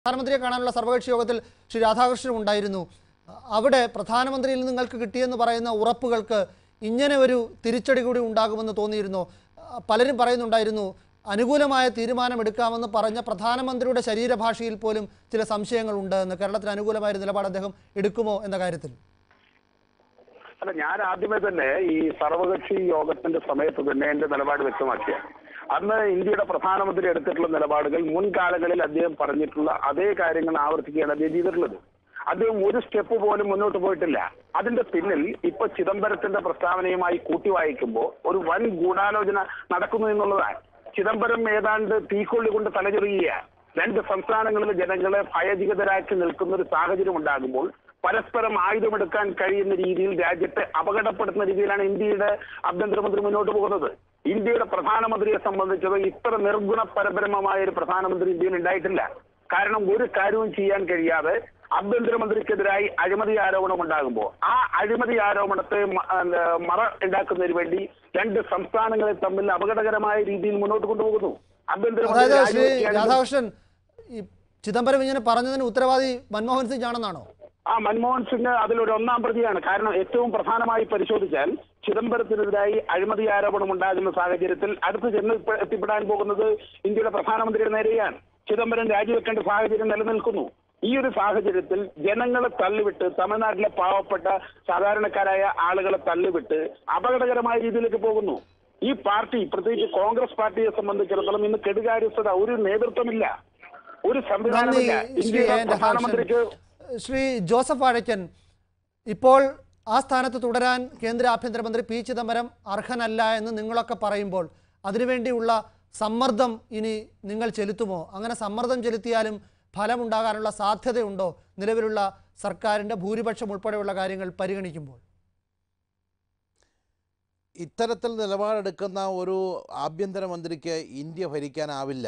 പ്രധാനമന്ത്രിയെ കാണാനുള്ള സർവകക്ഷി യോഗത്തിൽ ശ്രീ രാധാകൃഷ്ണൻ ഉണ്ടായിരുന്നു അവിടെ പ്രധാനമന്ത്രിയിൽ നിന്ന് നിങ്ങൾക്ക് കിട്ടിയെന്ന് പറയുന്ന ഉറപ്പുകൾക്ക് ഇങ്ങനെ ഒരു തിരിച്ചടി കൂടി ഉണ്ടാകുമെന്ന് തോന്നിയിരുന്നു പലരും പറയുന്നുണ്ടായിരുന്നു അനുകൂലമായ തീരുമാനമെടുക്കാമെന്ന് പറഞ്ഞ പ്രധാനമന്ത്രിയുടെ ശരീരഭാഷയിൽ പോലും ചില സംശയങ്ങളുണ്ട് എന്ന് കേരളത്തിന് അനുകൂലമായ ഒരു നിലപാട് അദ്ദേഹം എടുക്കുമോ എന്ന കാര്യത്തിൽ അല്ല ഞാൻ ആദ്യമേ തന്നെ ഈ സർവകക്ഷി യോഗത്തിന്റെ സമയത്ത് തന്നെ എന്റെ നിലപാട് വ്യക്തമാക്കിയ അന്ന് ഇന്ത്യയുടെ പ്രധാനമന്ത്രി എടുത്തിട്ടുള്ള നിലപാടുകൾ മുൻകാലങ്ങളിൽ അദ്ദേഹം പറഞ്ഞിട്ടുള്ള അതേ കാര്യങ്ങൾ ആവർത്തിക്കുകയാണ് അദ്ദേഹം ചെയ്തിട്ടുള്ളത് അദ്ദേഹം ഒരു സ്റ്റെപ്പ് പോലും മുന്നോട്ട് പോയിട്ടില്ല അതിന്റെ പിന്നിൽ ഇപ്പൊ ചിദംബരത്തിന്റെ പ്രസ്താവനയുമായി കൂട്ടി വായിക്കുമ്പോൾ ഒരു വൻ ഗൂഢാലോചന നടക്കുന്നു എന്നുള്ളതാണ് ചിദംബരം ഏതാണ്ട് തീക്കൊള്ളി കൊണ്ട് തലചെറിയുകയാണ് രണ്ട് സംസ്ഥാനങ്ങളിലെ ജനങ്ങളെ ഭയചികിതരാക്കി നിൽക്കുന്ന ഒരു സാഹചര്യം ഉണ്ടാകുമ്പോൾ പരസ്പരം ആയുധമെടുക്കാൻ കഴിയുന്ന രീതിയിൽ രാജ്യത്തെ അപകടപ്പെടുത്തുന്ന രീതിയിലാണ് ഇന്ത്യയുടെ ആഭ്യന്തരമന്ത്രി മുന്നോട്ട് പോകുന്നത് ഇന്ത്യയുടെ പ്രധാനമന്ത്രിയെ സംബന്ധിച്ചത് ഇത്ര നിർഗുണ പരബ്രഹ്മമായ ഒരു പ്രധാനമന്ത്രി ഇന്ത്യയിൽ ഉണ്ടായിട്ടില്ല കാരണം ഒരു കാര്യവും ചെയ്യാൻ കഴിയാതെ ആഭ്യന്തരമന്ത്രിക്കെതിരായി അഴിമതി ആരോപണം ഉണ്ടാകുമ്പോൾ ആ അഴിമതി ആരോപണത്തെ മ- എന്താ, മറ ഉണ്ടാക്കുന്നതിന് വേണ്ടി രണ്ട് സംസ്ഥാനങ്ങളെ തമ്മിൽ അപകടകരമായ രീതിയിൽ മുന്നോട്ട് കൊണ്ടുപോകുന്നു ആഭ്യന്തരമന്ത്രി അതായത് ശ്രീ രാജിവെക്കുകയാണെങ്കിൽ- രാധാകൃഷ്ണൻ ഈ ചിദംബരം ഇങ്ങനെ പറഞ്ഞതിന് ഉത്തരവാദി മൻമോഹൻ സിംഗ് ആണെന്നാണോ ആ മൻമോഹൻ സിംഗ് അതിലൊരു ഒന്നാം പ്രതിയാണ് കാരണം ഏറ്റവും പ്രധാനമായി പരിശോധിച്ചാൽ ചിദംബരത്തിനെതിരായി അഴിമതി ആരോപണം ഉണ്ടാകുന്ന സാഹചര്യത്തിൽ അടുത്ത് ചെന്ന് ഇപ്പ- എത്തിപ്പെടാൻ പോകുന്നത് ഇന്ത്യയുടെ പ്രധാനമന്ത്രിയുടെ നേരെയാണ് ചിദംബരം രാജിവെക്കേണ്ട സാഹചര്യം നിലനിൽക്കുന്നു ഈ ഒരു സാഹചര്യത്തിൽ ജനങ്ങളെ തള്ളിവിട്ട് തമിഴ്നാട്ടിലെ പാവപ്പെട്ട സാധാരണക്കാരായ ആളുകളെ തള്ളിവിട്ട് അപകടകരമായ രീതിയിലേക്ക് പോകുന്നു ഈ പാർട്ടി പ്രത്യേകിച്ച് കോൺഗ്രസ് പാർട്ടിയെ സംബന്ധിച്ചിടത്തോളം ഇന്ന് കെടുകാര്യസ്ഥത ഒരു നേതൃത്വമില്ല ഒരു നന്ദി സംവിധാനമില്ല ശ്രീ ഇന്ത്യയുടെ എൻ രാധാകൃഷ്ണൻ പ്രധാനമന്ത്രിക്ക് ശ്രീ ജോസഫ് വാഴക്കൻ ഇപ്പോൾ ആ സ്ഥാനത്ത് തുടരാൻ കേന്ദ്ര ആഭ്യന്തരമന്ത്രി പി ചിദംബരം അർഹനല്ല എന്ന് നിങ്ങളൊക്കെ പറയുമ്പോൾ അതിനുവേണ്ടിയുള്ള സമ്മർദ്ദം ഇനി നിങ്ങൾ ചെലുത്തുമോ അങ്ങനെ സമ്മർദ്ദം ചെലുത്തിയാലും ഫലമുണ്ടാകാനുള്ള സാധ്യതയുണ്ടോ നിലവിലുള്ള സർക്കാരിൻ്റെ ഭൂരിപക്ഷം ഉൾപ്പെടെയുള്ള കാര്യങ്ങൾ പരിഗണിക്കുമ്പോൾ ഇത്തരത്തിൽ നിലപാടെടുക്കുന്ന ഒരു ആഭ്യന്തരമന്ത്രിക്ക് ഇന്ത്യ ഭരിക്കാനാവില്ല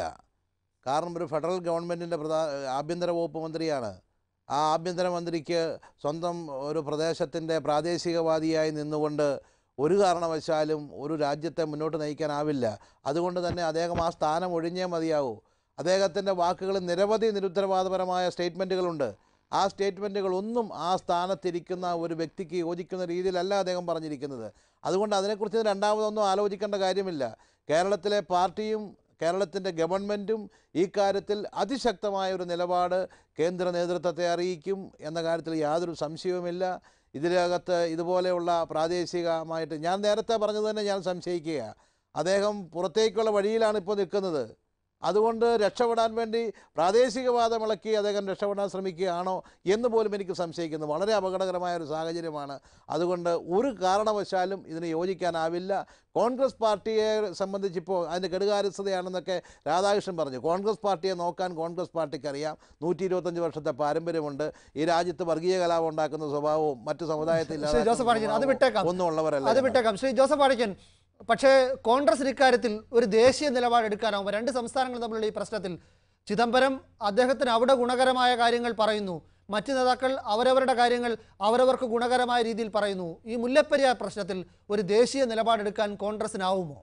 കാരണം ഒരു ഫെഡറൽ ഗവൺമെൻറ്റിൻ്റെ പ്രധാ ആഭ്യന്തര വകുപ്പ് മന്ത്രിയാണ് ആ ആഭ്യന്തരമന്ത്രിക്ക് സ്വന്തം ഒരു പ്രദേശത്തിൻ്റെ പ്രാദേശികവാദിയായി നിന്നുകൊണ്ട് ഒരു കാരണവശാലും ഒരു രാജ്യത്തെ മുന്നോട്ട് നയിക്കാനാവില്ല അതുകൊണ്ട് തന്നെ അദ്ദേഹം ആ സ്ഥാനം ഒഴിഞ്ഞേ മതിയാവൂ അദ്ദേഹത്തിൻ്റെ വാക്കുകളിൽ നിരവധി നിരുത്തരവാദപരമായ സ്റ്റേറ്റ്മെൻറ്റുകളുണ്ട് ആ സ്റ്റേറ്റ്മെൻറ്റുകളൊന്നും ആ സ്ഥാനത്തിരിക്കുന്ന ഒരു വ്യക്തിക്ക് യോജിക്കുന്ന രീതിയിലല്ല അദ്ദേഹം പറഞ്ഞിരിക്കുന്നത് അതുകൊണ്ട് അതിനെക്കുറിച്ച് രണ്ടാമതൊന്നും ആലോചിക്കേണ്ട കാര്യമില്ല കേരളത്തിലെ പാർട്ടിയും കേരളത്തിൻ്റെ ഗവൺമെൻറ്റും ഈ കാര്യത്തിൽ അതിശക്തമായ ഒരു നിലപാട് കേന്ദ്ര നേതൃത്വത്തെ അറിയിക്കും എന്ന കാര്യത്തിൽ യാതൊരു സംശയവുമില്ല ഇതിനകത്ത് ഇതുപോലെയുള്ള പ്രാദേശികമായിട്ട് ഞാൻ നേരത്തെ പറഞ്ഞത് തന്നെ ഞാൻ സംശയിക്കുക അദ്ദേഹം പുറത്തേക്കുള്ള വഴിയിലാണ് ഇപ്പോൾ നിൽക്കുന്നത് അതുകൊണ്ട് രക്ഷപ്പെടാൻ വേണ്ടി പ്രാദേശികവാദം ഇളക്കി അദ്ദേഹം രക്ഷപ്പെടാൻ ശ്രമിക്കുകയാണോ എന്ന് പോലും എനിക്ക് സംശയിക്കുന്നു വളരെ അപകടകരമായ ഒരു സാഹചര്യമാണ് അതുകൊണ്ട് ഒരു കാരണവശാലും ഇതിന് യോജിക്കാനാവില്ല കോൺഗ്രസ് പാർട്ടിയെ സംബന്ധിച്ചിപ്പോൾ അതിൻ്റെ കെടുകാര്യസ്ഥതയാണെന്നൊക്കെ രാധാകൃഷ്ണൻ പറഞ്ഞു കോൺഗ്രസ് പാർട്ടിയെ നോക്കാൻ കോൺഗ്രസ് പാർട്ടിക്ക് അറിയാം നൂറ്റി ഇരുപത്തഞ്ച് വർഷത്തെ പാരമ്പര്യമുണ്ട് ഈ രാജ്യത്ത് വർഗീയ കലാപം ഉണ്ടാക്കുന്ന സ്വഭാവവും മറ്റു സമുദായത്തിൽ ശ്രീ ജോസഫ് പാടിക്കൻ അത് വിട്ടേക്കാം ഒന്നും ഉള്ളവരല്ല അത് വിട്ടേക്കാം ശ്രീ ജോസഫ് പാടിക്കൻ പക്ഷേ കോൺഗ്രസ് ഇക്കാര്യത്തിൽ ഒരു ദേശീയ നിലപാട് എടുക്കാനാവുമ്പോൾ രണ്ട് സംസ്ഥാനങ്ങൾ തമ്മിലുള്ള ഈ പ്രശ്നത്തിൽ ചിദംബരം അദ്ദേഹത്തിന് അവിടെ ഗുണകരമായ കാര്യങ്ങൾ പറയുന്നു മറ്റ് നേതാക്കൾ അവരവരുടെ കാര്യങ്ങൾ അവരവർക്ക് ഗുണകരമായ രീതിയിൽ പറയുന്നു ഈ മുല്ലപ്പെരിയാർ പ്രശ്നത്തിൽ ഒരു ദേശീയ നിലപാടെടുക്കാൻ കോൺഗ്രസിനാവുമോ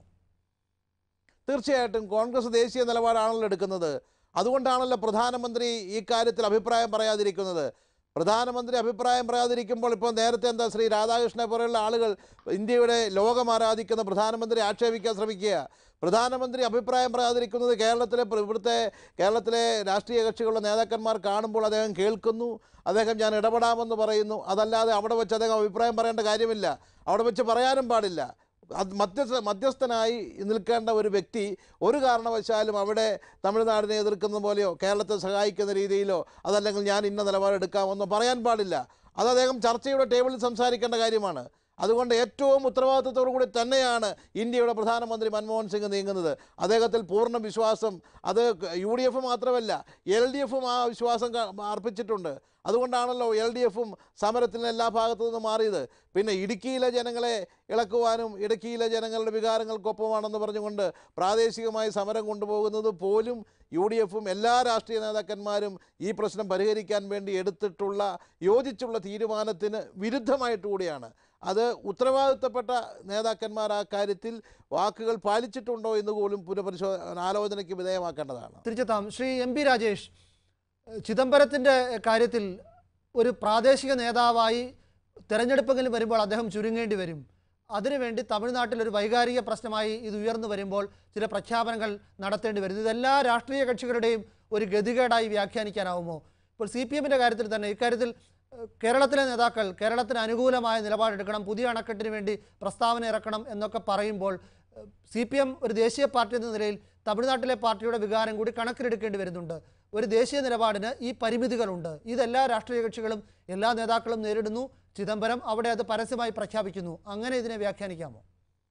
തീർച്ചയായിട്ടും കോൺഗ്രസ് ദേശീയ നിലപാടാണല്ലോ എടുക്കുന്നത് അതുകൊണ്ടാണല്ലോ പ്രധാനമന്ത്രി ഈ കാര്യത്തിൽ അഭിപ്രായം പറയാതിരിക്കുന്നത് പ്രധാനമന്ത്രി അഭിപ്രായം പറയാതിരിക്കുമ്പോൾ ഇപ്പോൾ നേരത്തെ എന്താ ശ്രീ രാധാകൃഷ്ണനെ പോലെയുള്ള ആളുകൾ ഇന്ത്യയുടെ ലോകം ആരാധിക്കുന്ന പ്രധാനമന്ത്രി ആക്ഷേപിക്കാൻ ശ്രമിക്കുക പ്രധാനമന്ത്രി അഭിപ്രായം പറയാതിരിക്കുന്നത് കേരളത്തിലെ പ്ര- ഇവിടുത്തെ കേരളത്തിലെ രാഷ്ട്രീയ കക്ഷികളുടെ നേതാക്കന്മാർ കാണുമ്പോൾ അദ്ദേഹം കേൾക്കുന്നു അദ്ദേഹം ഞാൻ ഇടപെടാമെന്ന് പറയുന്നു അതല്ലാതെ അവിടെ വെച്ച് അദ്ദേഹം അഭിപ്രായം പറയേണ്ട കാര്യമില്ല അവിടെ വെച്ച് പറയാനും പാടില്ല അത് മധ്യസ്ഥ മധ്യസ്ഥനായി നിൽക്കേണ്ട ഒരു വ്യക്തി ഒരു കാരണവശാലും അവിടെ തമിഴ്നാടിനെ എതിർക്കുന്ന പോലെയോ കേരളത്തെ സഹായിക്കുന്ന രീതിയിലോ അതല്ലെങ്കിൽ ഞാൻ ഇന്ന നിലപാടെടുക്കാമെന്നോ പറയാൻ പാടില്ല അത് അദ്ദേഹം ചർച്ചയുടെ ടേബിളിൽ സംസാരിക്കേണ്ട കാര്യമാണ് അതുകൊണ്ട് ഏറ്റവും ഉത്തരവാദിത്വത്തോടു കൂടി തന്നെയാണ് ഇന്ത്യയുടെ പ്രധാനമന്ത്രി മൻമോഹൻ സിംഗ് നീങ്ങുന്നത് അദ്ദേഹത്തിൽ പൂർണ്ണ വിശ്വാസം അത് യു ഡി എഫ് മാത്രമല്ല എൽ ഡി എഫും ആ വിശ്വാസം ക- അർപ്പിച്ചിട്ടുണ്ട് അതുകൊണ്ടാണല്ലോ എൽ ഡി എഫും സമരത്തിന് എല്ലാ ഭാഗത്തു നിന്നും മാറിയത് പിന്നെ ഇടുക്കിയിലെ ജനങ്ങളെ ഇളക്കുവാനും ഇടുക്കിയിലെ ജനങ്ങളുടെ വികാരങ്ങൾക്കൊപ്പമാണെന്ന് പറഞ്ഞുകൊണ്ട് പ്രാദേശികമായി സമരം കൊണ്ടുപോകുന്നത് പോലും യു ഡി എഫും എല്ലാ രാഷ്ട്രീയ നേതാക്കന്മാരും ഈ പ്രശ്നം പരിഹരിക്കാൻ വേണ്ടി എടുത്തിട്ടുള്ള യോജിച്ചുള്ള തീരുമാനത്തിന് വിരുദ്ധമായിട്ട് കൂടിയാണ് അത് ഉത്തരവാദിത്തപ്പെട്ട നേതാക്കന്മാർ ആ കാര്യത്തിൽ വാക്കുകൾ പാലിച്ചിട്ടുണ്ടോ എന്ന് പോലും പുനഃപരിശോധന ആലോചനയ്ക്ക് വിധേയമാക്കേണ്ടതാണ് തിരിച്ചെത്താം ശ്രീ എം പി രാജേഷ് ചിദംബരത്തിൻ്റെ കാര്യത്തിൽ ഒരു പ്രാദേശിക നേതാവായി തെരഞ്ഞെടുപ്പെങ്കിലും വരുമ്പോൾ അദ്ദേഹം ചുരുങ്ങേണ്ടി വരും അതിനുവേണ്ടി തമിഴ്നാട്ടിൽ ഒരു വൈകാരിക പ്രശ്നമായി ഇത് ഉയർന്നു വരുമ്പോൾ ചില പ്രഖ്യാപനങ്ങൾ നടത്തേണ്ടി വരും ഇതെല്ലാ രാഷ്ട്രീയ കക്ഷികളുടെയും ഒരു ഗതികേടായി വ്യാഖ്യാനിക്കാനാവുമോ ഇപ്പോൾ സി പി എമ്മിൻ്റെ കാര്യത്തിൽ തന്നെ ഇക്കാര്യത്തിൽ ഏഹ്, കേരളത്തിലെ നേതാക്കൾ കേരളത്തിന് അനുകൂലമായ നിലപാടെടുക്കണം പുതിയ അണക്കെട്ടിന് വേണ്ടി പ്രസ്താവന ഇറക്കണം എന്നൊക്കെ പറയുമ്പോൾ സി പി എം ഒരു ദേശീയ പാർട്ടി എന്ന നിലയിൽ തമിഴ്നാട്ടിലെ പാർട്ടിയുടെ വികാരം കൂടി കണക്കിലെടുക്കേണ്ടി വരുന്നുണ്ട് ഒരു ദേശീയ നിലപാടിന് ഈ പരിമിതികളുണ്ട് ഇതെല്ലാ രാഷ്ട്രീയ കക്ഷികളും എല്ലാ നേതാക്കളും നേരിടുന്നു ചിദംബരം അവിടെ അത് പരസ്യമായി പ്രഖ്യാപിക്കുന്നു അങ്ങനെ ഇതിനെ വ്യാഖ്യാനിക്കാമോ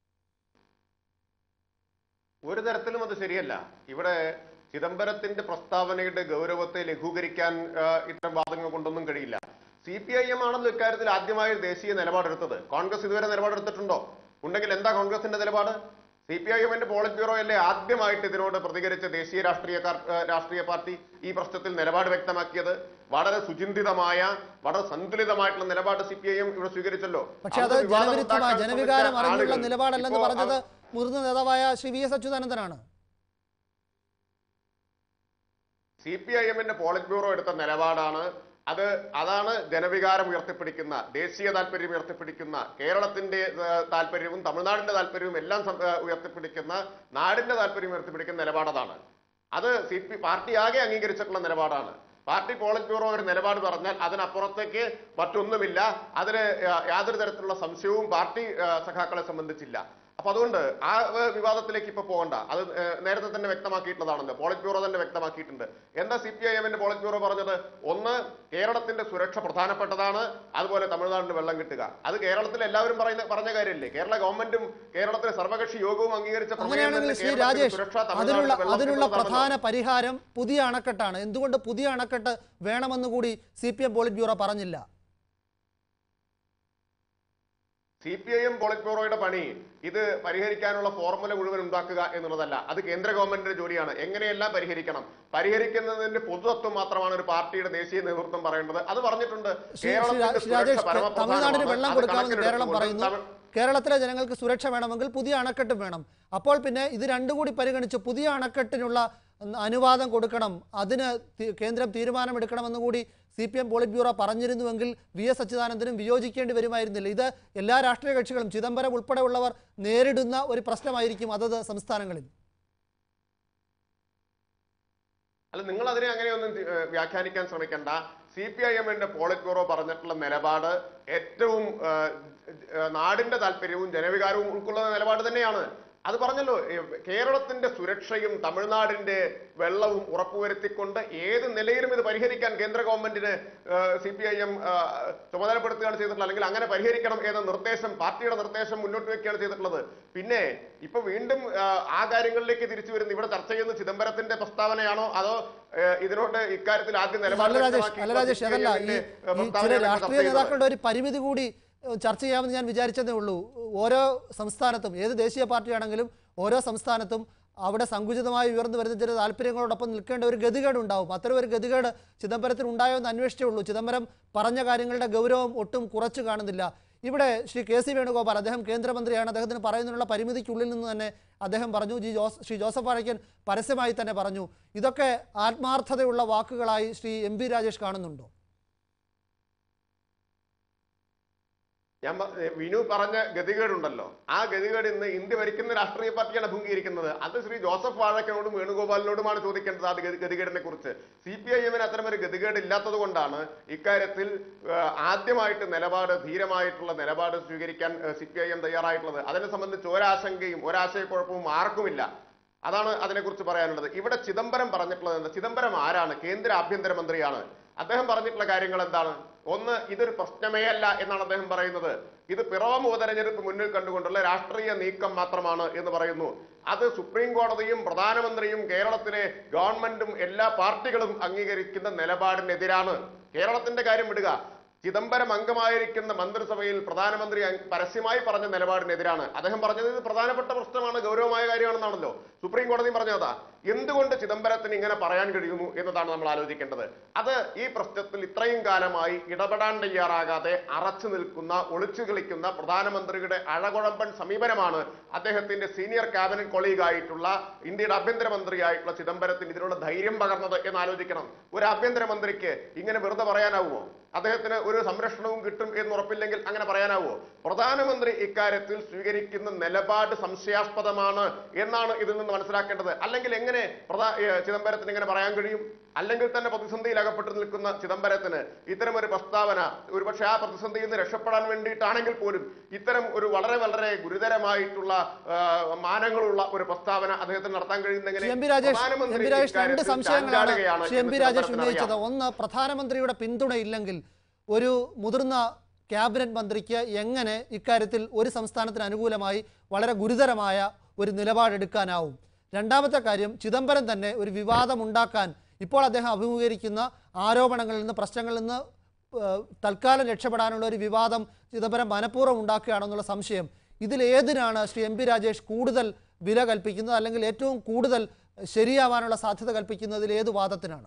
ഒരു തരത്തിലും അത് ശരിയല്ല ഇവിടെ ചിദംബരത്തിന്റെ പ്രസ്താവനയുടെ ഗൗരവത്തെ ലഘൂകരിക്കാൻ ആ, ഇത്തരം വാദങ്ങൾ കൊണ്ടൊന്നും കഴിയില്ല സി പി ഐ എം ആണല്ലോ ഇക്കാര്യത്തിൽ ആദ്യമായി ഒരു ദേശീയ നിലപാടെടുത്തത് കോൺഗ്രസ് ഇതുവരെ നിലപാടെടുത്തിട്ടുണ്ടോ ഉണ്ടെങ്കിൽ എന്താ കോൺഗ്രസിന്റെ നിലപാട് സി പി ഐ എമ്മിന്റെ പോളിറ്റ് ബ്യൂറോ അല്ലേ ആദ്യമായിട്ട് ഇതിനോട് പ്രതികരിച്ച ദേശീയ രാഷ്ട്രീയ കാർ- ആ, രാഷ്ട്രീയ പാർട്ടി ഈ പ്രശ്നത്തിൽ നിലപാട് വ്യക്തമാക്കിയത് വളരെ സുചിന്തിതമായ വളരെ സന്തുലിതമായിട്ടുള്ള നിലപാട് സി പി ഐ എം ഇവിടെ സ്വീകരിച്ചല്ലോ പക്ഷേ അത് അന്ന് വിവാദം ജനവിരുദ്ധമായ ഉണ്ടാക്കാൻ ജനവികാരം ശ്രമിച്ച അറിഞ്ഞുള്ള ആളുകൾ നിലപാടല്ലെന്ന് ഇപ്പോ പറഞ്ഞത് അവ- മുതിർന്ന നേതാവായ ശ്രീ വി എസ് അച്യുതാനന്ദനാണ് സി പി ഐ എമ്മിന്റെ പോളിറ്റ് ബ്യൂറോ എടുത്ത നിലപാടാണ് അത് അതാണ് ജനവികാരം ഉയർത്തിപ്പിടിക്കുന്ന ദേശീയ താല്പര്യം ഉയർത്തിപ്പിടിക്കുന്ന കേരളത്തിന്റെ ഏഹ്, താല്പര്യവും തമിഴ്നാടിന്റെ താല്പര്യവും എല്ലാം സം- ഏഹ്, ഉയർത്തിപ്പിടിക്കുന്ന നാടിന്റെ താല്പര്യം ഉയർത്തിപ്പിടിക്കുന്ന നിലപാടതാണ് അത് സി പി പാർട്ടി ആകെ അംഗീകരിച്ചിട്ടുള്ള നിലപാടാണ് പാർട്ടി പോളിറ്റ് ബ്യൂറോ ഒരു നിലപാട് പറഞ്ഞാൽ അതിനപ്പുറത്തേക്ക് മറ്റൊന്നുമില്ല അതിന് യാ- യാതൊരു തരത്തിലുള്ള സംശയവും പാർട്ടി ഏഹ്, സഖാക്കളെ സംബന്ധിച്ചില്ല അപ്പൊ അതുകൊണ്ട് ആ ഏഹ്, വിവാദത്തിലേക്ക് ഇപ്പൊ പോകണ്ട അത് ഏഹ്, നേരത്തെ തന്നെ വ്യക്തമാക്കിയിട്ടുള്ളതാണല്ലോ പോളിറ്റ് ബ്യൂറോ തന്നെ വ്യക്തമാക്കിയിട്ടുണ്ട് എന്താ സി പി ഐ എമ്മിന്റെ പോളിറ്റ് ബ്യൂറോ പറഞ്ഞത് ഒന്ന് കേരളത്തിന്റെ സുരക്ഷ പ്രധാനപ്പെട്ടതാണ് അതുപോലെ തമിഴ്നാടിന് വെള്ളം കിട്ടുക അത് കേരളത്തിൽ എല്ലാവരും പറയുന്ന പറഞ്ഞ കാര്യമല്ലേ കേരള ഗവൺമെന്റും കേരളത്തിലെ സർവകക്ഷി യോഗവും അംഗീകരിച്ച പ്രമേയം അങ്ങനെയാണെങ്കിൽ തന്നെ ശ്രീ കേരളത്തിന്റെ രാജേഷ് സുരക്ഷ അതിനുള്ള തമിഴ്നാടിന് വെള്ളം അതിനുള്ള കിട്ടുന്നതാണല്ലോ. പ്രധാന പരിഹാരം പുതിയ അണക്കെട്ടാണ് എന്തുകൊണ്ട് പുതിയ അണക്കെട്ട് വേണമെന്ന് കൂടി C P M polit bureau പറഞ്ഞില്ല C P I M polit ബ്യൂറോയുടെ പണി ഇത് പരിഹരിക്കാനുള്ള ഫോർമുല മുഴുവൻ ഉണ്ടാക്കുക എന്നുള്ളതല്ല അത് കേന്ദ്ര ഗവൺമെന്റിന്റെ ജോലിയാണ് എങ്ങനെയെല്ലാം പരിഹരിക്കണം പരിഹരിക്കുന്നതിന്റെ പൊതുതത്വം മാത്രമാണ് ഒരു പാർട്ടിയുടെ ദേശീയ നേതൃത്വം പറയേണ്ടത് അത് പറഞ്ഞിട്ടുണ്ട് ശ്രീ ശ്രീ കേരളത്തിന്റെ രാ- ശ്രീ സുരക്ഷ രാജേഷ് പരമപ്രധാനമാണ്. തമിഴ്നാടിന് വെള്ളം അത് കൊടുക്കാമെന്ന് കേരളം കണക്കിലെടുത്തുകൊണ്ട് പറയുന്നു തമിഴ്- കേരളത്തിലെ ജനങ്ങൾക്ക് സുരക്ഷ വേണമെങ്കിൽ പുതിയ അണക്കെട്ടും വേണം അപ്പോൾ പിന്നെ ഇത് രണ്ടും കൂടി പരിഗണിച്ച് പുതിയ അണക്കെട്ടിനുള്ള ഉം, അനുവാദം കൊടുക്കണം അതിന് തി- കേന്ദ്രം തീരുമാനമെടുക്കണമെന്ന് കൂടി C P M polit bureau പറഞ്ഞിരുന്നുവെങ്കിൽ വി എസ് അച്യുതാനന്ദനും വിയോജിക്കേണ്ടി വരുമായിരുന്നില്ല ഇത് എല്ലാ രാഷ്ട്രീയ കക്ഷികളും ചിദംബരം ഉൾപ്പെടെയുള്ളവർ നേരിടുന്ന ഒരു പ്രശ്നമായിരിക്കും അതത് സംസ്ഥാനങ്ങളിൽ അല്ല നിങ്ങൾ അതിനെ അങ്ങനെയൊന്നും തി- ഏഹ് വ്യാഖ്യാനിക്കാൻ ശ്രമിക്കണ്ട സി പി ഐ എമ്മിന്റെ പോളിറ്റ് ബ്യൂറോ പറഞ്ഞിട്ടുള്ള നിലപാട് ഏറ്റവും ഏഹ്, ഏഹ്, നാടിന്റെ താല്പര്യവും ജനവികാരവും ഉൾക്കൊള്ളുന്ന നിലപാട് തന്നെയാണ് അത് പറഞ്ഞല്ലോ ഏഹ്, കേരളത്തിന്റെ സുരക്ഷയും തമിഴ്നാടിന്റെ വെള്ളവും ഉറപ്പുവരുത്തിക്കൊണ്ട് ഏത് നിലയിലും ഇത് പരിഹരിക്കാൻ കേന്ദ്ര ഗവൺമെന്റിന് സി പി ഐ എം ചുമതലപ്പെടുത്തുകയാണ് ചെയ്തിട്ടുള്ളത് അല്ലെങ്കിൽ അങ്ങനെ പരിഹരിക്കണം എന്ന നിർദ്ദേശം പാർട്ടിയുടെ നിർദ്ദേശം മുന്നോട്ട് വെക്കുകയാണ് ചെയ്തിട്ടുള്ളത് പിന്നെ ഇപ്പൊ വീണ്ടും ആ, ആ കാര്യങ്ങളിലേക്ക് തിരിച്ചു വരുന്നു ഇവിടെ ചർച്ച ചെയ്യുന്ന ചിദംബരത്തിന്റെ പ്രസ്താവനയാണോ അതോ ഏഹ്, ഇതിനോട് ഇക്കാര്യത്തിൽ ആദ്യം നിലപാട് അല്ല രാജേഷ് വ്യക്തമാക്കിയിട്ടുള്ള അല്ല രാജേഷ് അതല്ല ഈ CPIM ന്റെ, ഈ ഏഹ്, ചില പ്രസ്താവനയാണ് രാഷ്ട്രീയ ചർച്ച ചെയ്യുന്നത്. നേതാക്കളുടെ ഒരു പരിമിതി കൂടി ഏഹ്, ചർച്ച ചെയ്യാമെന്ന് ഞാൻ വിചാരിച്ചതേ ഉള്ളൂ ഓരോ സംസ്ഥാനത്തും ഏത് ദേശീയ പാർട്ടിയാണെങ്കിലും ഓരോ സംസ്ഥാനത്തും അവിടെ സങ്കുചിതമായി ഉയർന്നു വരുന്ന ചില താല്പര്യങ്ങളോടൊപ്പം നിൽക്കേണ്ട ഒരു ഗതികേട് ഉണ്ടാവും അത്തരം ഒരു ഗതികേട് ചിദംബരത്തിന് ഉണ്ടായോ എന്ന് അന്വേഷിച്ചേ ഉള്ളൂ ചിദംബരം പറഞ്ഞ കാര്യങ്ങളുടെ ഗൗരവം ഒട്ടും കുറച്ചു കാണുന്നില്ല ഇവിടെ ശ്രീ കെ സി വേണുഗോപാൽ അദ്ദേഹം കേന്ദ്രമന്ത്രിയാണ് അദ്ദേഹത്തിന് പറയുന്നതിനുള്ള പരിമിതിക്കുള്ളിൽ നിന്ന് തന്നെ അദ്ദേഹം പറഞ്ഞു ജി ജോസ് ശ്രീ ജോസഫ് വാഴയ്ക്കൻ പരസ്യമായി തന്നെ പറഞ്ഞു ഇതൊക്കെ ആത്മാർത്ഥതയുള്ള വാക്കുകളായി ശ്രീ എം പി രാജേഷ് കാണുന്നുണ്ടോ ഞാൻ പ- ഏ, വിനു പറഞ്ഞ ഗതികേടുണ്ടല്ലോ ആ ഗതികേട് ഇന്ന് ഇന്ത്യ ഭരിക്കുന്ന രാഷ്ട്രീയ പാർട്ടിയാണ് അഭിമുഖീകരിക്കുന്നത് അത് ശ്രീ ജോസഫ് വാഴക്കനോടും വേണുഗോപാലിനോടുമാണ് ചോദിക്കേണ്ടത് ആ ഗതി- ഗതികേടിനെ കുറിച്ച് സി പി ഐ എമ്മിന് അത്തരം ഒരു ഗതികേട് ഇല്ലാത്തത് കൊണ്ടാണ് ഇക്കാര്യത്തിൽ ഏ, ആദ്യമായിട്ട് നിലപാട് ധീരമായിട്ടുള്ള നിലപാട് സ്വീകരിക്കാൻ സി പി ഐ എം തയ്യാറായിട്ടുള്ളത് അതിനെ സംബന്ധിച്ച് ഒരാശങ്കയും ഒരാശയക്കുഴപ്പവും ആർക്കുമില്ല അതാണ് അതിനെക്കുറിച്ച് പറയാനുള്ളത് ഇവിടെ ചിദംബരം പറഞ്ഞിട്ടുള്ളത് എന്താ ചിദംബരം ആരാണ് കേന്ദ്ര ആഭ്യന്തരമന്ത്രിയാണ് അദ്ദേഹം പറഞ്ഞിട്ടുള്ള കാര്യങ്ങൾ എന്താണ് ഒന്ന് ഇതൊരു പ്രശ്നമേ അല്ല എന്നാണ് അദ്ദേഹം പറയുന്നത് ഇത് പിറവം ഉപതെരഞ്ഞെടുപ്പ് മുന്നിൽ കണ്ടുകൊണ്ടുള്ള രാഷ്ട്രീയ നീക്കം മാത്രമാണ് എന്ന് പറയുന്നു അത് സുപ്രീം കോടതിയും പ്രധാനമന്ത്രിയും കേരളത്തിലെ ഗവൺമെന്റും എല്ലാ പാർട്ടികളും അംഗീകരിക്കുന്ന നിലപാടിനെതിരാണ് കേരളത്തിന്റെ കാര്യം വിടുക ചിദംബരം അംഗമായിരിക്കുന്ന മന്ത്രിസഭയിൽ പ്രധാനമന്ത്രി അങ് പരസ്യമായി പറഞ്ഞ നിലപാടിനെതിരാണ് അദ്ദേഹം പറഞ്ഞത് ഇത് പ്രധാനപ്പെട്ട പ്രശ്നമാണ് ഗൗരവമായ കാര്യമാണെന്നാണല്ലോ സുപ്രീം കോടതി പറഞ്ഞതാ എന്തുകൊണ്ട് ചിദംബരത്തിന് ഇങ്ങനെ പറയാൻ കഴിയുന്നു എന്നതാണ് നമ്മൾ ആലോചിക്കേണ്ടത് അത് ഈ പ്രശ്നത്തിൽ ഇത്രയും കാലമായി ഇടപെടാൻ തയ്യാറാകാതെ അറച്ചു നിൽക്കുന്ന ഒളിച്ചു കളിക്കുന്ന പ്രധാനമന്ത്രിയുടെ അഴകുഴമ്പൻ സമീപനമാണ് അദ്ദേഹത്തിന്റെ സീനിയർ ക്യാബിനറ്റ് കൊളീഗ് ആയിട്ടുള്ള ഇന്ത്യയുടെ ആഭ്യന്തരമന്ത്രിയായിട്ടുള്ള ചിദംബരത്തിന് ഇതിനുള്ള ധൈര്യം പകർന്നത് എന്ന് ആലോചിക്കണം ഒരു ആഭ്യന്തരമന്ത്രിക്ക് ഇങ്ങനെ വെറുതെ പറയാനാവുമോ അദ്ദേഹത്തിന് ഒരു സംരക്ഷണവും കിട്ടും എന്ന് ഉറപ്പില്ലെങ്കിൽ അങ്ങനെ പറയാനാവുമോ പ്രധാനമന്ത്രി ഇക്കാര്യത്തിൽ സ്വീകരിക്കുന്ന നിലപാട് സംശയാസ്പദമാണ് എന്നാണ് ഇതിൽ നിന്ന് മനസ്സിലാക്കേണ്ടത് അല്ലെങ്കിൽ എങ്ങനെ പ്രധാ ഏ, ചിദംബരത്തിന് ഇങ്ങനെ പറയാൻ കഴിയും അല്ലെങ്കിൽ തന്നെ പ്രതിസന്ധിയിൽ അകപ്പെട്ടു നിൽക്കുന്ന ചിദംബരത്തിന് ഇത്തരം ഒരു പ്രസ്താവന ഒരുപക്ഷെ ആ പ്രതിസന്ധിയിൽ നിന്ന് രക്ഷപ്പെടാൻ വേണ്ടിയിട്ടാണെങ്കിൽ പോലും ഇത്തരം ഒരു വളരെ വളരെ ഗുരുതരമായിട്ടുള്ള ആ, മാനങ്ങളുള്ള ഒരു പ്രസ്താവന അദ്ദേഹത്തിന് നടത്താൻ കഴിയുന്നെങ്കിൽ Shri M P Rajesh M P Rajesh രണ്ട് സംശയങ്ങളാണ് ശ്രീ എം പി രാജേഷ് ഉന്നയിച്ചത് ഒന്ന് പ്രധാനമന്ത്രിയുടെ പിന്തുണയില്ലെങ്കിൽ ഒരു മുതിർന്ന ക്യാബിനറ്റ് മന്ത്രിക്ക് എങ്ങനെ ഇക്കാര്യത്തിൽ ഒരു സംസ്ഥാനത്തിന് അനുകൂലമായി വളരെ ഗുരുതരമായ ഒരു നിലപാടെടുക്കാനാവും രണ്ടാമത്തെ കാര്യം ചിദംബരം തന്നെ ഒരു വിവാദമുണ്ടാക്കാൻ ഇപ്പോൾ അദ്ദേഹം അഭിമുഖീകരിക്കുന്ന ആരോപണങ്ങളിൽ നിന്ന് പ്രശ്നങ്ങളിൽ നിന്ന് ഏഹ്, തൽക്കാലം രക്ഷപ്പെടാനുള്ള ഒരു വിവാദം ചിദംബരം മനഃപൂർവ്വം ഉണ്ടാക്കുകയാണെന്നുള്ള സംശയം ഇതിലേതിനാണ് ശ്രീ എം പി രാജേഷ് കൂടുതൽ വില കൽപ്പിക്കുന്നത് അല്ലെങ്കിൽ ഏറ്റവും കൂടുതൽ ശരിയാവാനുള്ള സാധ്യത കൽപ്പിക്കുന്നതിൽ ഏത് വാദത്തിനാണ്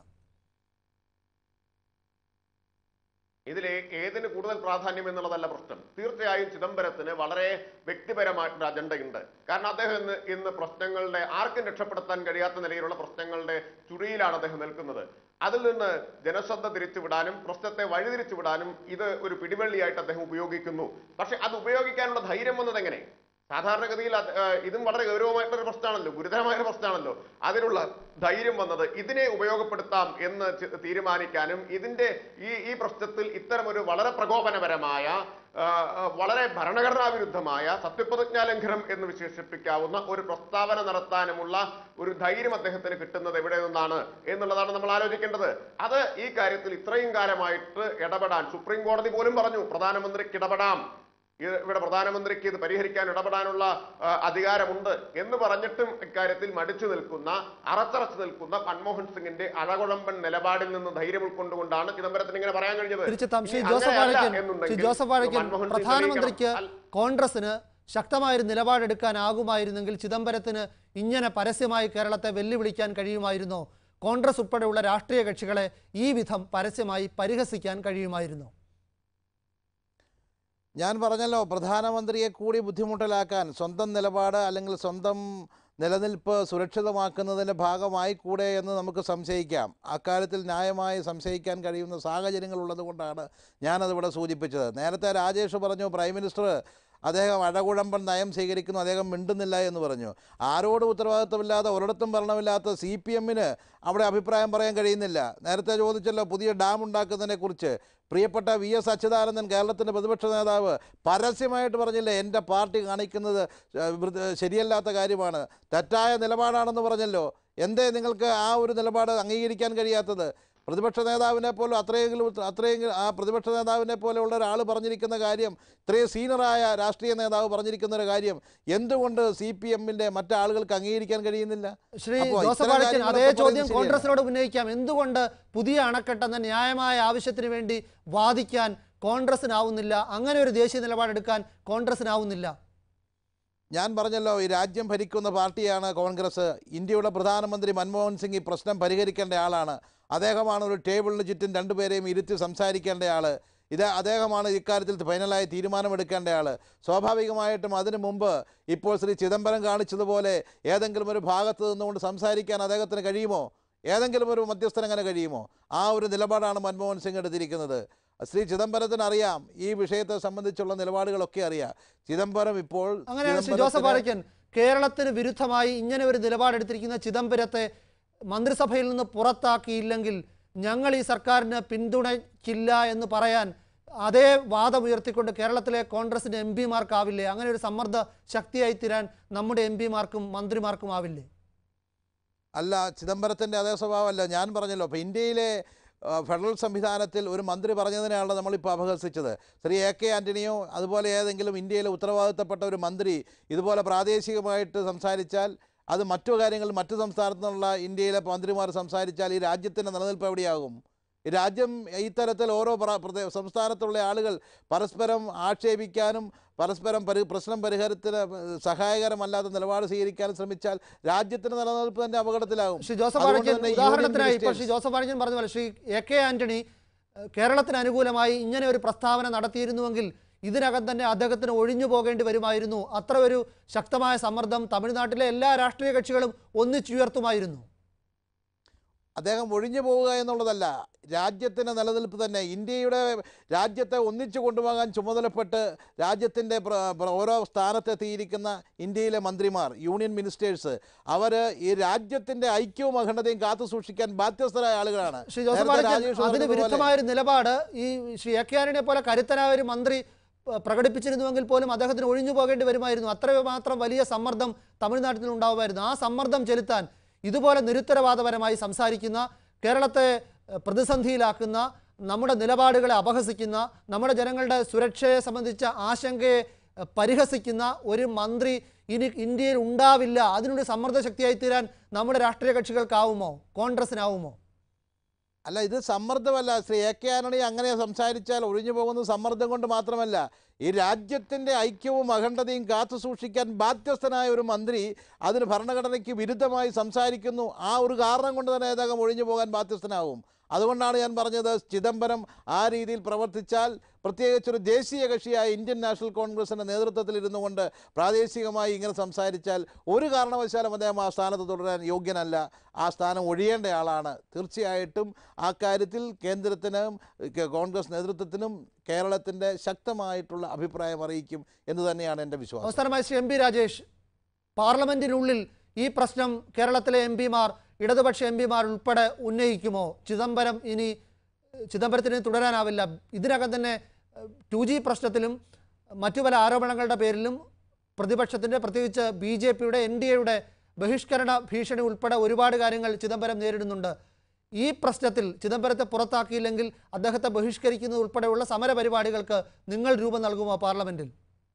ഇതിൽ ഏതിന് കൂടുതൽ പ്രാധാന്യം എന്നുള്ളതല്ല പ്രശ്നം തീർച്ചയായും ചിദംബരത്തിന് വളരെ വ്യക്തിപരമായിട്ടൊരു അജണ്ടയുണ്ട് കാരണം അദ്ദേഹം ഇന്ന് ഇന്ന് പ്രശ്നങ്ങളുടെ ആർക്കും രക്ഷപ്പെടുത്താൻ കഴിയാത്ത നിലയിലുള്ള പ്രശ്നങ്ങളുടെ ചുഴിയിലാണ് അദ്ദേഹം നിൽക്കുന്നത് അതിൽ നിന്ന് ജനശ്രദ്ധ തിരിച്ചുവിടാനും പ്രശ്നത്തെ വഴിതിരിച്ചുവിടാനും ഇത് ഒരു പിടിവള്ളിയായിട്ട് അദ്ദേഹം ഉപയോഗിക്കുന്നു പക്ഷെ അത് ഉപയോഗിക്കാനുള്ള ധൈര്യം വന്നത് എങ്ങനെ സാധാരണഗതിയിൽ അത്, ആ, ഇതും വളരെ ഗൗരവമായിട്ടൊരു പ്രശ്നമാണല്ലോ ഗുരുതരമായ ഒരു പ്രശ്നമാണല്ലോ അതിനുള്ള ധൈര്യം വന്നത് ഇതിനെ ഉപയോഗപ്പെടുത്താം എന്ന് ചി- തീരുമാനിക്കാനും ഇതിന്റെ ഈ ഈ പ്രശ്നത്തിൽ ഇത്തരം ഒരു വളരെ പ്രകോപനപരമായ ആ, ആ, വളരെ ഭരണഘടനാ വിരുദ്ധമായ സത്യപ്രതിജ്ഞാ ലംഘനം എന്ന് വിശേഷിപ്പിക്കാവുന്ന ഒരു പ്രസ്താവന നടത്താനുമുള്ള ഒരു ധൈര്യം അദ്ദേഹത്തിന് കിട്ടുന്നത് എവിടെ നിന്നാണ് എന്നുള്ളതാണ് നമ്മൾ ആലോചിക്കേണ്ടത് അത് ഈ കാര്യത്തിൽ ഇത്രയും കാലമായിട്ട് ഇടപെടാൻ സുപ്രീം കോടതി പോലും പറഞ്ഞു പ്രധാനമന്ത്രിക്ക് ഇടപെടാം ഇത് ഇവിടെ പ്രധാനമന്ത്രിക്ക് ഇത് പരിഹരിക്കാൻ ഇടപെടാനുള്ള ആ, അധികാരമുണ്ട് എന്ന് പറഞ്ഞിട്ടും ഇക്കാര്യത്തിൽ മടിച്ചു നിൽക്കുന്ന അറച്ചറച്ചു നിൽക്കുന്ന മൻമോഹൻ സിംഗിന്റെ അഴകുഴമ്പൻ നിലപാടിൽ നിന്ന് ധൈര്യം ഉൾക്കൊണ്ടുകൊണ്ടാണ് ചിദംബരത്തിന് ഇങ്ങനെ പറയാൻ കഴിഞ്ഞത് തിരിച്ചെത്താം ശ്രീ ഇനി ജോസഫ് അങ്ങനെയല്ല വാഴക്കൻ ശ്രീ എന്നുണ്ടെങ്കിൽ ജോസഫ് വാഴക്കൻ മൻമോഹൻ സിംഗ് പ്രധാനമന്ത്രിക്ക് തെളിയിക്കണം. അല്ല- കോൺഗ്രസിന് ശക്തമായൊരു നിലപാടെടുക്കാനാകുമായിരുന്നെങ്കിൽ ചിദംബരത്തിന് ഇങ്ങനെ പരസ്യമായി കേരളത്തെ വെല്ലുവിളിക്കാൻ കഴിയുമായിരുന്നോ കോൺഗ്രസ് ഉൾപ്പെടെയുള്ള രാഷ്ട്രീയ കക്ഷികളെ ഈ വിധം പരസ്യമായി പരിഹസിക്കാൻ കഴിയുമായിരുന്നോ ഞാൻ പറഞ്ഞല്ലോ പ്രധാനമന്ത്രിയെ കൂടി ബുദ്ധിമുട്ടിലാക്കാൻ സ്വന്തം നിലപാട് അല്ലെങ്കിൽ സ്വന്തം നിലനിൽപ്പ് സുരക്ഷിതമാക്കുന്നതിൻ്റെ ഭാഗമായി കൂടെ എന്ന് നമുക്ക് സംശയിക്കാം അക്കാര്യത്തിൽ ന്യായമായി സംശയിക്കാൻ കഴിയുന്ന സാഹചര്യങ്ങൾ ഉള്ളതുകൊണ്ടാണ് ഞാനതിവിടെ സൂചിപ്പിച്ചത് നേരത്തെ രാജേഷ് പറഞ്ഞു പ്രൈം മിനിസ്റ്റർ അദ്ദേഹം അഴകുഴമ്പൻ നയം സ്വീകരിക്കുന്നു അദ്ദേഹം മിണ്ടുന്നില്ല എന്ന് പറഞ്ഞു ആരോടും ഉത്തരവാദിത്തമില്ലാതെ ഒരിടത്തും ഭരണമില്ലാത്ത സി പി എമ്മിന് അവിടെ അഭിപ്രായം പറയാൻ കഴിയുന്നില്ല നേരത്തെ ചോദിച്ചല്ലോ പുതിയ ഡാം ഉണ്ടാക്കുന്നതിനെക്കുറിച്ച് പ്രിയപ്പെട്ട വി എസ് അച്യുതാനന്ദൻ കേരളത്തിൻ്റെ പ്രതിപക്ഷ നേതാവ് പരസ്യമായിട്ട് പറഞ്ഞില്ലേ എൻ്റെ പാർട്ടി കാണിക്കുന്നത് ഏഹ്, വൃ- ശരിയല്ലാത്ത കാര്യമാണ് തെറ്റായ നിലപാടാണെന്ന് പറഞ്ഞല്ലോ എന്തേ നിങ്ങൾക്ക് ആ ഒരു നിലപാട് അംഗീകരിക്കാൻ കഴിയാത്തത് പ്രതിപക്ഷ നേതാവിനെ പോലെ അത്രയെങ്കിലും അത്രയെങ്കിലും ആ പ്രതിപക്ഷ നേതാവിനെ പോലെയുള്ള ഒരാൾ പറഞ്ഞിരിക്കുന്ന കാര്യം ഇത്രയും സീനിയറായ രാഷ്ട്രീയ നേതാവ് പറഞ്ഞിരിക്കുന്ന ഒരു കാര്യം എന്തുകൊണ്ട് സി പി എമ്മിൻ്റെ മറ്റാളുകൾക്ക് അംഗീകരിക്കാൻ കഴിയുന്നില്ല ശ്രീ അപ്പോ ജോസഫ് ഇത്തരം വാഴക്കൻ കാര്യങ്ങളൊക്കെ അതേ ചോദ്യം പറയുന്നത് ശരിയല്ല. കോൺഗ്രസിനോട് ഉന്നയിക്കാം എന്തുകൊണ്ട് പുതിയ അണക്കെട്ടെന്ന ന്യായമായ ആവശ്യത്തിന് വേണ്ടി വാദിക്കാൻ കോൺഗ്രസിനാവുന്നില്ല അങ്ങനെ ഒരു ദേശീയ നിലപാടെടുക്കാൻ കോൺഗ്രസിനാവുന്നില്ല ഞാൻ പറഞ്ഞല്ലോ ഈ രാജ്യം ഭരിക്കുന്ന പാർട്ടിയാണ് കോൺഗ്രസ് ഇന്ത്യയുടെ പ്രധാനമന്ത്രി മൻമോഹൻ സിംഗ് ഈ പ്രശ്നം പരിഹരിക്കേണ്ട ആളാണ് അദ്ദേഹമാണ് ഒരു ടേബിളിന് ചുറ്റും രണ്ടുപേരെയും ഇരുത്തി സംസാരിക്കേണ്ട ആൾ ഇത് അദ്ദേഹമാണ് ഇക്കാര്യത്തിൽ ഫൈനലായി തീരുമാനമെടുക്കേണ്ട ആൾ സ്വാഭാവികമായിട്ടും അതിനു മുമ്പ് ഇപ്പോൾ ശ്രീ ചിദംബരം കാണിച്ചതുപോലെ ഏതെങ്കിലും ഒരു ഭാഗത്ത് നിന്നുകൊണ്ട് സംസാരിക്കാൻ അദ്ദേഹത്തിന് കഴിയുമോ ഏതെങ്കിലും ഒരു മധ്യസ്ഥൻ അങ്ങനെ കഴിയുമോ ആ ഒരു നിലപാടാണ് മൻമോഹൻ സിംഗ് എടുത്തിരിക്കുന്നത് ശ്രീ ചിദംബരത്തിന് അറിയാം ഈ വിഷയത്തെ സംബന്ധിച്ചുള്ള നിലപാടുകളൊക്കെ അറിയാം ചിദംബരം ഇപ്പോൾ അങ്ങനെയാണ് ശ്രീ ജോസഫ് ചിദംബരത്തിന് വാഴക്കൻ കേരളത്തിന് വിരുദ്ധമായി ഇങ്ങനെ ഒരു നിലപാടെടുത്തിരിക്കുന്ന ചിദംബരത്തെ മന്ത്രിസഭയിൽ നിന്ന് പുറത്താക്കിയില്ലെങ്കിൽ ഞങ്ങൾ ഈ സർക്കാരിന് പിന്തുണയ്ക്കില്ല എന്ന് പറയാൻ അതേ വാദം ഉയർത്തിക്കൊണ്ട് കേരളത്തിലെ കോൺഗ്രസിന്റെ എം പിമാർക്കാവില്ലേ അങ്ങനെ ഒരു സമ്മർദ്ദ ശക്തിയായി തീരാൻ നമ്മുടെ എം പിമാർക്കും മന്ത്രിമാർക്കും ആവില്ലേ അല്ല ചിദംബരത്തിൻ്റെ അതേ സ്വഭാവമല്ല ഞാൻ പറഞ്ഞല്ലോ ഇപ്പോൾ ഇന്ത്യയിലെ ആ, ഫെഡറൽ സംവിധാനത്തിൽ ഒരു മന്ത്രി പറഞ്ഞതിനെയാണ് നമ്മളിപ്പോൾ അപഹസിച്ചത് ശ്രീ എ കെ ആൻ്റണിയോ അതുപോലെ ഏതെങ്കിലും ഇന്ത്യയിലെ ഉത്തരവാദിത്തപ്പെട്ട ഒരു മന്ത്രി ഇതുപോലെ പ്രാദേശികമായിട്ട് സംസാരിച്ചാൽ അത് മറ്റു കാര്യങ്ങൾ മറ്റു സംസ്ഥാനത്തു നിന്നുള്ള ഇന്ത്യയിലെ മന്ത്രിമാർ സംസാരിച്ചാൽ ഈ രാജ്യത്തിൻ്റെ നിലനിൽപ്പ് എവിടെയാകും ഈ രാജ്യം ഈ തരത്തിൽ ഓരോ പ്ര- പ്രദേ- സംസ്ഥാനത്തുള്ള ആളുകൾ പരസ്പരം ആക്ഷേപിക്കാനും പരസ്പരം പരി പ്രശ്നം പരിഹാരത്തിന് സഹായകരമല്ലാത്ത നിലപാട് സ്വീകരിക്കാനും ശ്രമിച്ചാൽ രാജ്യത്തിന് നിലനിൽപ്പ് തന്നെ അപകടത്തിലാകും ശ്രീ ജോസഫ് അതുകൊണ്ട് ആഴക്കൻ തന്നെ യൂണിയൻ ഉദാഹരണത്തിനായി ഇപ്പോൾ ശ്രീ മിനിസ്റ്റേഴ്സ് ജോസഫ് ആഴക്കൻ പറഞ്ഞ പോലെ ശ്രീ എ കെ ആന്റണി ഏഹ്, കേരളത്തിന് അനുകൂലമായി ഇങ്ങനെ ഒരു പ്രസ്താവന നടത്തിയിരുന്നുവെങ്കിൽ ഇതിനകം തന്നെ അദ്ദേഹത്തിന് ഒഴിഞ്ഞു പോകേണ്ടി വരുമായിരുന്നു അത്ര ഒരു ശക്തമായ സമ്മർദ്ദം തമിഴ്നാട്ടിലെ എല്ലാ രാഷ്ട്രീയ കക്ഷികളും ഒന്നിച്ചുയർത്തുമായിരുന്നു അദ്ദേഹം ഒഴിഞ്ഞു പോവുക എന്നുള്ളതല്ല രാജ്യത്തിൻ്റെ നിലനിൽപ്പ് തന്നെ ഇന്ത്യയുടെ രാജ്യത്തെ ഒന്നിച്ചു കൊണ്ടുപോകാൻ ചുമതലപ്പെട്ട് രാജ്യത്തിൻ്റെ പ്ര- പ്ര- ഓരോ സ്ഥാനത്തെത്തിയിരിക്കുന്ന ഇന്ത്യയിലെ മന്ത്രിമാർ യൂണിയൻ മിനിസ്റ്റേഴ്സ് അവർ ഈ രാജ്യത്തിൻ്റെ ഐക്യവും അഖണ്ഡതയും കാത്തു സൂക്ഷിക്കാൻ ബാധ്യസ്ഥരായ ആളുകളാണ് ശ്രീ ജോസഫ് നേരത്തെ ആഴക്കൻ രാജേഷ് അതിന് പറഞ്ഞതുപോലെ വിരുദ്ധമായ ഒരു നിലപാട് ഈ ശ്രീ എ കെ ആന്റണിയെ പോലെ കരുത്തനായ ഒരു മന്ത്രി ഏഹ്, പ്രകടിപ്പിച്ചിരുന്നുവെങ്കിൽ പോലും അദ്ദേഹത്തിന് ഒഴിഞ്ഞു പോകേണ്ടി വരുമായിരുന്നു അത്രമാത്രം വലിയ സമ്മർദ്ദം തമിഴ്നാട്ടിൽ ഉണ്ടാവുമായിരുന്നു ആ സമ്മർദ്ദം ചെലുത്താൻ ഇതുപോലെ നിരുത്തരവാദപരമായി സംസാരിക്കുന്ന കേരളത്തെ ഏഹ്, പ്രതിസന്ധിയിലാക്കുന്ന നമ്മുടെ നിലപാടുകളെ അപഹസിക്കുന്ന നമ്മുടെ ജനങ്ങളുടെ സുരക്ഷയെ സംബന്ധിച്ച ആശങ്കയെ ഏഹ്, പരിഹസിക്കുന്ന ഒരു മന്ത്രി ഇനി ഇന്ത്യയിൽ ഉണ്ടാവില്ല അതിനൊരു സമ്മർദ്ദ ശക്തിയായി തീരാൻ നമ്മുടെ രാഷ്ട്രീയ കക്ഷികൾക്കാവുമോ കോൺഗ്രസിനാവുമോ അല്ല ഇത് സമ്മർദ്ദമല്ല ശ്രീ എ കെ ആന്റണി അങ്ങനെ സംസാരിച്ചാൽ ഒഴിഞ്ഞു പോകുന്നത് സമ്മർദ്ദം കൊണ്ട് മാത്രമല്ല ഈ രാജ്യത്തിൻ്റെ ഐക്യവും അഖണ്ഡതയും കാത്തു സൂക്ഷിക്കാൻ ബാധ്യസ്ഥനായ ഒരു മന്ത്രി അതിന് ഭരണഘടനയ്ക്ക് വിരുദ്ധമായി സംസാരിക്കുന്നു ആ ഒരു കാരണം കൊണ്ട് തന്നെ അദ്ദേഹം ഒഴിഞ്ഞു പോകാൻ ബാധ്യസ്ഥനാവും അതുകൊണ്ടാണ് ഞാൻ പറഞ്ഞത് ചിദംബരം ആ രീതിയിൽ പ്രവർത്തിച്ചാൽ പ്രത്യേകിച്ചൊരു ദേശീയ കക്ഷിയായ ഇന്ത്യൻ നാഷണൽ കോൺഗ്രസിൻ്റെ നേതൃത്വത്തിൽ ഇരുന്നു കൊണ്ട് പ്രാദേശികമായി ഇങ്ങനെ സംസാരിച്ചാൽ ഒരു കാരണവശാലും അദ്ദേഹം ആ സ്ഥാനത്ത് തുടരാൻ യോഗ്യനല്ല ആ സ്ഥാനം ഒഴിയേണ്ട ആളാണ് തീർച്ചയായിട്ടും ആ കാര്യത്തിൽ കേന്ദ്രത്തിനും കെ- കോൺഗ്രസ് നേതൃത്വത്തിനും കേരളത്തിൻ്റെ ശക്തമായിട്ടുള്ള അഭിപ്രായം അറിയിക്കും എന്ന് തന്നെയാണ് എൻ്റെ വിശ്വാസം അവസാനമായി ശ്രീ എം പി രാജേഷ് പാർലമെന്റിനുള്ളിൽ ഈ പ്രശ്നം കേരളത്തിലെ എം പിമാർ ഇടതുപക്ഷ എം പിമാർ ഉൾപ്പെടെ ഉന്നയിക്കുമോ ചിദംബരം ഇനി ചിദംബരത്തിന് തുടരാനാവില്ല ഇതിനകം തന്നെ ടു ജി പ്രശ്നത്തിലും മറ്റു പല ആരോപണങ്ങളുടെ പേരിലും പ്രതിപക്ഷത്തിൻ്റെ പ്രത്യേകിച്ച് ബി ജെ പിയുടെ എൻ ഡി എയുടെ ബഹിഷ്കരണ ഭീഷണി ഉൾപ്പെടെ ഒരുപാട് കാര്യങ്ങൾ ചിദംബരം നേരിടുന്നുണ്ട് ഈ പ്രശ്നത്തിൽ ചിദംബരത്തെ പുറത്താക്കിയില്ലെങ്കിൽ അദ്ദേഹത്തെ ബഹിഷ്കരിക്കുന്നത് ഉൾപ്പെടെയുള്ള സമര പരിപാടികൾക്ക് നിങ്ങൾ രൂപം നൽകുമോ പാർലമെന്റിൽ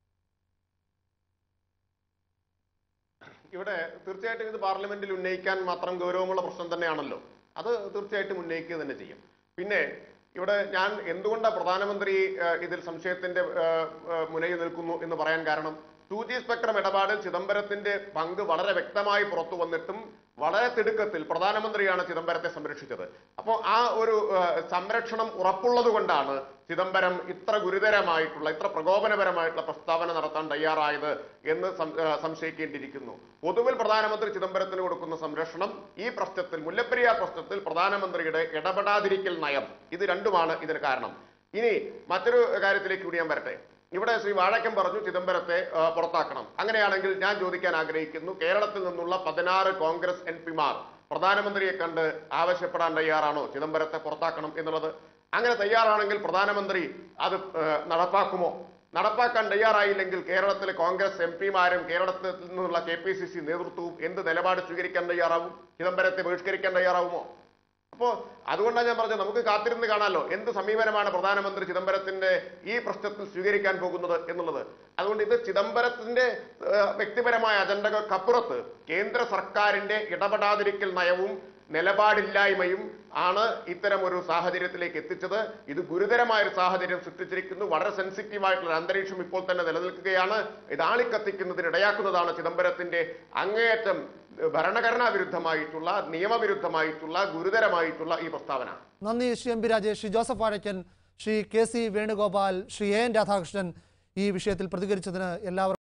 ഇവിടെ തീർച്ചയായിട്ടും ഇത് പാർലമെന്റിൽ ഉന്നയിക്കാൻ മാത്രം ഗൗരവമുള്ള പ്രശ്നം തന്നെയാണല്ലോ അത് തീർച്ചയായിട്ടും ഉന്നയിക്കുക തന്നെ ചെയ്യും പിന്നെ ഇവിടെ ഞാൻ എന്തുകൊണ്ടാണ് പ്രധാനമന്ത്രി ഏഹ്, ഇതിൽ സംശയത്തിന്റെ ഏഹ്, ഏഹ്, മുനയിൽ നിൽക്കുന്നു എന്ന് പറയാൻ കാരണം ടു ജി സ്പെക്ട്രം ഇടപാടിൽ ചിദംബരത്തിന്റെ പങ്ക് വളരെ വ്യക്തമായി പുറത്തു വന്നിട്ടും വളരെ തിടുക്കത്തിൽ പ്രധാനമന്ത്രിയാണ് ചിദംബരത്തെ സംരക്ഷിച്ചത് അപ്പോൾ ആ ഒരു ഏഹ്, സംരക്ഷണം ഉറപ്പുള്ളത് കൊണ്ടാണ് ചിദംബരം ഇത്ര ഗുരുതരമായിട്ടുള്ള ഇത്ര പ്രകോപനപരമായിട്ടുള്ള പ്രസ്താവന നടത്താൻ തയ്യാറായത് എന്ന് സം- ഏഹ്, സംശയിക്കേണ്ടിയിരിക്കുന്നു പൊതുവിൽ പ്രധാനമന്ത്രി ചിദംബരത്തിന് കൊടുക്കുന്ന സംരക്ഷണം ഈ പ്രശ്നത്തിൽ മുല്ലപ്പെരിയാർ പ്രശ്നത്തിൽ പ്രധാനമന്ത്രിയുടെ ഇടപെടാതിരിക്കൽ നയം ഇത് രണ്ടുമാണ് ഇതിന് കാരണം ഇനി മറ്റൊരു കാര്യത്തിലേക്ക് കൂടി ഞാൻ വരട്ടെ ഇവിടെ ശ്രീ വാഴക്കൻ പറഞ്ഞു ചിദംബരത്തെ ആ, പുറത്താക്കണം അങ്ങനെയാണെങ്കിൽ ഞാൻ ചോദിക്കാൻ ആഗ്രഹിക്കുന്നു കേരളത്തിൽ നിന്നുള്ള പതിനാറ് കോൺഗ്രസ് എം പിമാർ പ്രധാനമന്ത്രിയെ കണ്ട് ആവശ്യപ്പെടാൻ തയ്യാറാണോ ചിദംബരത്തെ പുറത്താക്കണം എന്നുള്ളത് അങ്ങനെ തയ്യാറാണെങ്കിൽ പ്രധാനമന്ത്രി അത് ആ, നടപ്പാക്കുമോ നടപ്പാക്കാൻ തയ്യാറായില്ലെങ്കിൽ കേരളത്തിലെ കോൺഗ്രസ് എം പിമാരും കേരളത്തിൽ നിന്നുള്ള കെ പി സി സി നേതൃത്വവും എന്ത് നിലപാട് സ്വീകരിക്കാൻ തയ്യാറാവും ചിദംബരത്തെ ബഹിഷ്കരിക്കാൻ തയ്യാറാവുമോ അപ്പോ അതുകൊണ്ടാണ് ഞാൻ പറഞ്ഞത് നമുക്ക് കാത്തിരുന്ന് കാണാമല്ലോ എന്ത് സമീപനമാണ് പ്രധാനമന്ത്രി ചിദംബരത്തിന്റെ ഈ പ്രശ്നത്തിൽ സ്വീകരിക്കാൻ പോകുന്നത് എന്നുള്ളത് അതുകൊണ്ട് ഇത് ചിദംബരത്തിന്റെ ഏഹ്, വ്യക്തിപരമായ അജണ്ടകൾക്കപ്പുറത്ത് കേന്ദ്ര സർക്കാരിന്റെ ഇടപെടാതിരിക്കൽ നയവും നിലപാടില്ലായ്മയും ആണ് ഇത്തരം ഒരു സാഹചര്യത്തിലേക്ക് എത്തിച്ചത് ഇത് ഗുരുതരമായ ഒരു സാഹചര്യം സൃഷ്ടിച്ചിരിക്കുന്നു വളരെ സെൻസിറ്റീവ് ആയിട്ടുള്ള ഒരു അന്തരീക്ഷം ഇപ്പോൾ തന്നെ നിലനിൽക്കുകയാണ് ഇത് ആളിക്കത്തിക്കുന്നതിന് ഇടയാക്കുന്നതാണ് ചിദംബരത്തിന്റെ അങ്ങേയറ്റം ഏഹ്, ഭരണഘടനാ വിരുദ്ധമായിട്ടുള്ള നിയമവിരുദ്ധമായിട്ടുള്ള ഗുരുതരമായിട്ടുള്ള ഈ പ്രസ്താവന നന്ദി Shri M P Rajesh Shri Joseph Vazhakkan Shri K C Venugopal Shri A N Radhakrishnan ഈ വിഷയത്തിൽ പ്രതികരിച്ചതിന് എല്ലാവർക്കും